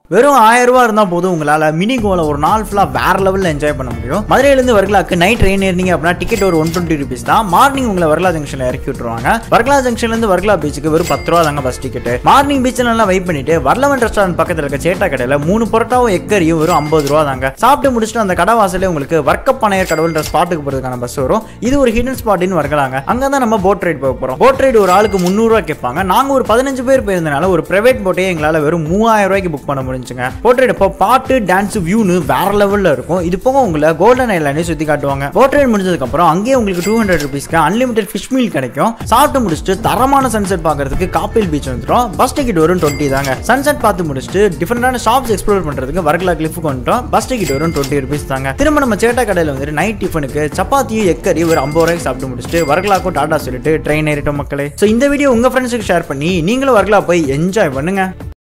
வெறும் ஆயிரம் ரூபா இருந்தால் போதும் உங்களால் மினி கோல ஒரு நாள் ஃபுல்லாக வேற லெவலில் என்ஜாய் பண்ண முடியும் மதுரையிலேருந்து வர்கலாக்கு நைட் ட்ரெயின் ஏறினீங்க அப்படின்னா டிக்கெட் ஒரு ஒன் டுவெண்ட்டி ருபீஸ் தான் மார்னிங் உங்களை வர்கலா ஜங்ஷனில் இறக்கி விட்டுருவாங்க வர்கலா ஜங்ஷன்லேருந்து வர்கலா பீச்சுக்கு வெறும் பத்து ரூபா தாங்க பஸ் டிக்கெட் மார்னிங் பீச்சில் நல்லா வெயிட் பண்ணிட்டு வர்லவன் ரெஸ்டாரண்ட் பக்கத்தில் இருக்க சேட்டா கடையில் மூணு பொரோட்டாவும் எக்கரியும் வெறும் ஐம்பது ரூபா தாங்க சாப்பிட்டு முடிச்சுட்டு அந்த கடை வாசலே உங்களுக்கு வர்க்கப்பனையர் கடவுள்ன்ற ஸ்பாட்டுக்கு போகிறதுக்கான பஸ் வரும் இது ஒரு ஹிடன் ஸ்பாட்னு வர்க்கலாங்க அங்கே தான் நம்ம போட் ரைட் போக போகிறோம் போட் ரைடு ஒரு ஆளுக்கு முந்நூறுரூவா கேட்பாங்க நாங்கள் ஒரு பதினஞ்சு பேர் போயிருந்தனால ஒரு பிரைவேட் போட்டே எங்களால் வெறும் மூவாயிரம் ரூபாய்க்கு புக் பண்ண முடிஞ்சுங்க போட் ரைடு இப்போ பாட்டு டான்ஸ் வியூன்னு வேற லெவலில் இருக்கும் இது போக உங்களை கோல்டன் ஐலாண்டே சுற்றி காட்டுவாங்க போட் ரைடு முடிஞ்சதுக்கப்புறம் அங்கேயே உங்களுக்கு டூ ஹண்ட்ரட் ருபீஸ்க்கு அன்லிமிடெட் ஃபிஷ் மீல் கிடைக்கும் சாப்பிட்டு முடிச்சுட்டு தரமான சன்செட் பார்க்கறதுக்கு காப்பில் பீச் வந்துடும் பஸ் டிக்கெட் வரும் டுவெண்ட்டி தாங்க சன்செட் பார்த்து முடிச்சுட்டு டிஃப்ரெண்டான ஷாப்ஸ் எக்ஸ்ப்ளோர் பண்ணுறதுக்கு வர்கலா கிளிஃபுக்கு வந்துட்டோம் பஸ் டிக்கெட் வரும் டுவெண்ட்டி ருபீஸ் தாங்க திரும்ப நம்ம சேட்டா கடையில் வந்துட்டு நைட் டிஃபனுக்கு சப்பாத்தியும் எக்கரி ஒரு ஐம்பது ரூபாய்க்கு சாப்பிட்டு முடிச்சுட்டு வர்கலாக்கும் டாடா சொல்லிட்டு ட்ரெயின் ஏறிட்டோம் மக்களே ஸோ இந்த வீடியோ உங்கள் ஃப்ரெண்ட்ஸுக்கு ஷேர் பண்ணி நீங்களும் வர்கலா போய் என்ஜாய் பண்ணுங்க